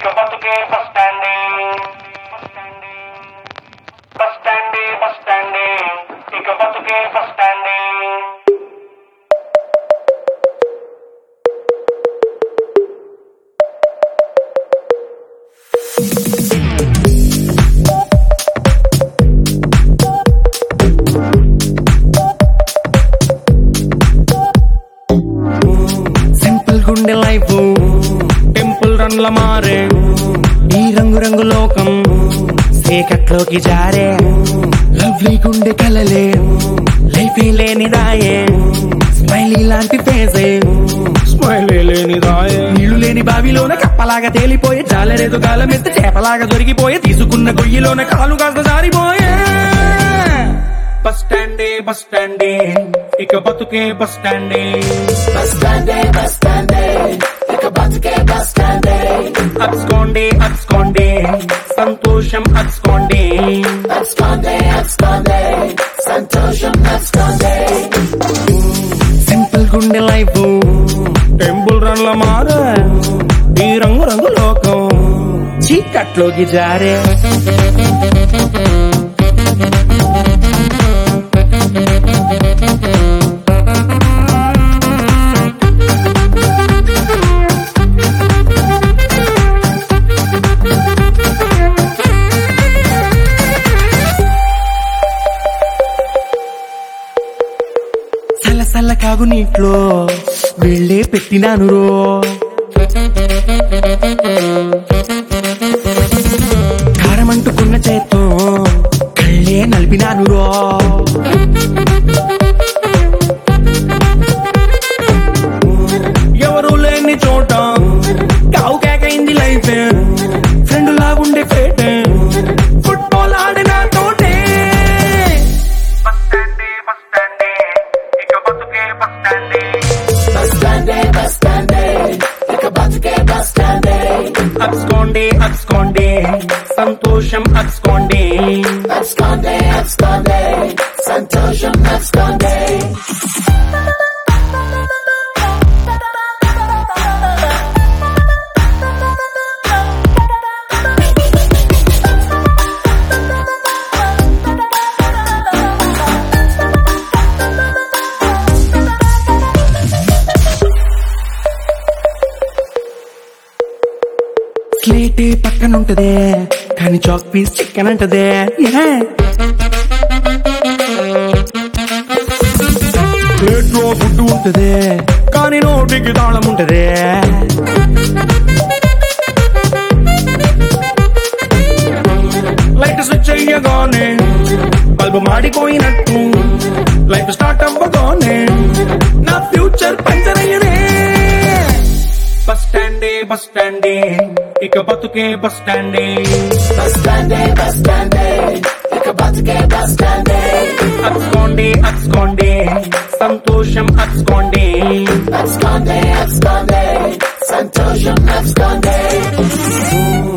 ఇక బతుకే బస్ స్టాండే బస్ స్టాండే బస్ స్టాండే ఇక బతుకే బస్ స్టాండే సింపుల్ గుండె లైఫ్ టెంపుల్ రన్ల మారే ఈ రంగు రంగు లోకం సేకట్లోకి జారే లవ్లీ గుండె కలలే లైఫ్ లేని దాయే స్మైలీ లాంటి ఫేసే స్మైలీ లేని దాయే నీళ్లు లేని బావిలోన కప్పలాగా తేలిపోయే చాలరేదు కాలం ఎత్తే చేపలాగా దొరికిపోయే తీసుకున్న గొయ్యిలోన కాలు కాస్త జారిపోయే బస్ స్టాండే బస్ స్టాండే ఇక బతుకే బస్ స్టాండే అచ్చుకోండి అచ్చుకోండి సంతోషం అచ్చుకోండి సింపుల్ గుండె లైఫ్ టెంపుల్ రన్ల మారే ఈ రంగు రంగు లోకం చీకట్లోకి జారే సల్ల సల్ల కాగు నీట్లో వెళ్ళే పెట్టినాను రో కారమంటుకున్న చేత్తో కళ్ళే నలిపినాను రో ఎవరు లేని చోట కావు కేకైంది లైఫ్ ఫ్రెండ్ లాగుండే ఫేట్ ఫుట్బాల్ ఆడిన తోటే బస్ స్టాండే బస్ స్టాండే ఇక బతుకే బస్ స్టాండే అచ్చుకోండి అచ్చుకోండి సంతోషం అచ్చుకోండి స్లేటే పక్కన ఉంటదే కానీ చాక్ పీస్ చికెన్ అంటదే ప్లేట్లో ఫుడ్ ఉంటదే కానీ నోటికి తాళం ఉంటదే లైట్ స్విచ్ అయ్యగానే బల్బు మాడిపోయినట్టు లైఫ్ స్టార్ట్ అవ్వగానే నా ఫ్యూచర్ పంచర్ అయ్యదే బస్ స్టాండే బస్ స్టాండే ఇక బతుకే బస్ స్టాండే అచ్చుకోండి అచ్చుకోండి సంతోషం అచ్చుకోండి Absconde, absconde, సంతోషం absconde.